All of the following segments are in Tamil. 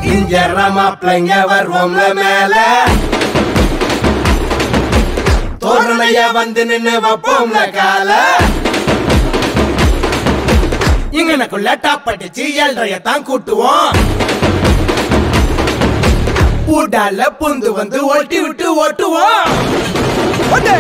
இஞ்சற மாப்பிள்ளைங்க வருவோம்ல மேல தோரணைய வந்து நின்னு வைப்போம்ல கால இங்கனக்குள்ள டாப்படிச்சு ஏழ்றைய தான் கூட்டுவோம் ஊடால புந்து வந்து ஓட்டி விட்டு ஓட்டுவோம் ஓட்டு.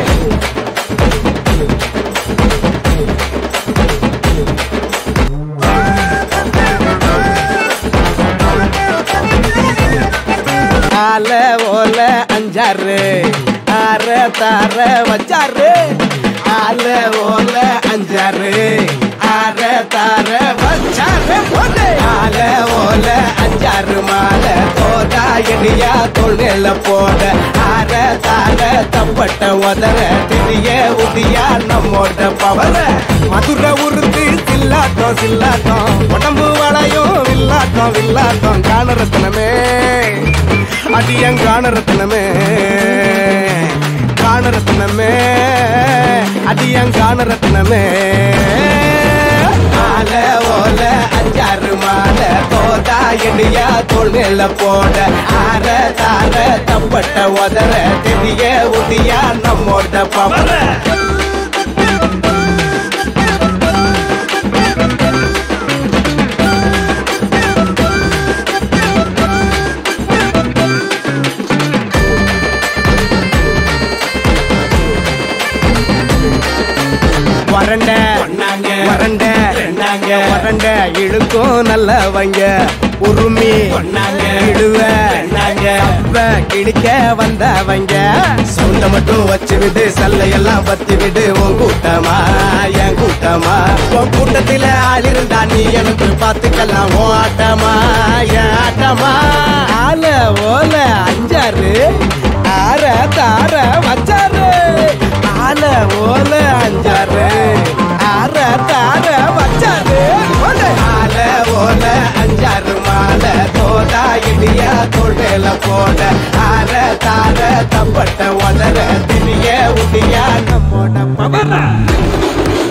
ஆல ஓல அஞ்சாறு ஆற தார வச்சாரு ஆல ஓல அஞ்சாறு ஆற தார வச்சாரு போடு. ஆல ஓல அஞ்சாறு மாலை தோதா எடியா தொழில போட ஆற தார தப்பட்ட உதற தெரிய உதியா நம்மோட பவர மதுரை உருத்து சில்லாட்டம் சில்லாட்டம் உடம்பு வளையும் வில்லாட்டம் வில்லாட்டம் காணரத்தனமே அடியன் காணரத்தனமே காணரத்தனமே அடியன் காணரத்தனமே ஆல ஓல அஞ்சாறு மாலை தோதா எடியா தோல் மேல போட ஆற தார தப்பட்ட உதற தெரிய உதியா நம்மோட பவர வறண்ட வறண்ட வறண்ட இழுக்கும் நல்லவங்க உருமி இடுவ அப்ப கிழிக்க வந்தவங்க சொந்த மட்டும் வச்சு விடு சல்லையெல்லாம் பத்தி விடு உன் கூட்டமா என் கூட்டமா உன் கூட்டத்தில ஆள் இருந்தா நீ எனக்கு பார்த்துக்கலாம் உன் ஆட்டமா என் ஆட்டமா ஆல ஓல அஞ்சாறு ஆற தார வச்சாரு ஆல ஓல அஞ்சாறு ஆற தார வச்சாரு ஆல ஓல அஞ்சாறு மாலை தோதா இடியா தொழில போட ஆற தார தப்பட்ட உதற தெரிய உடியா நம்மோட பவர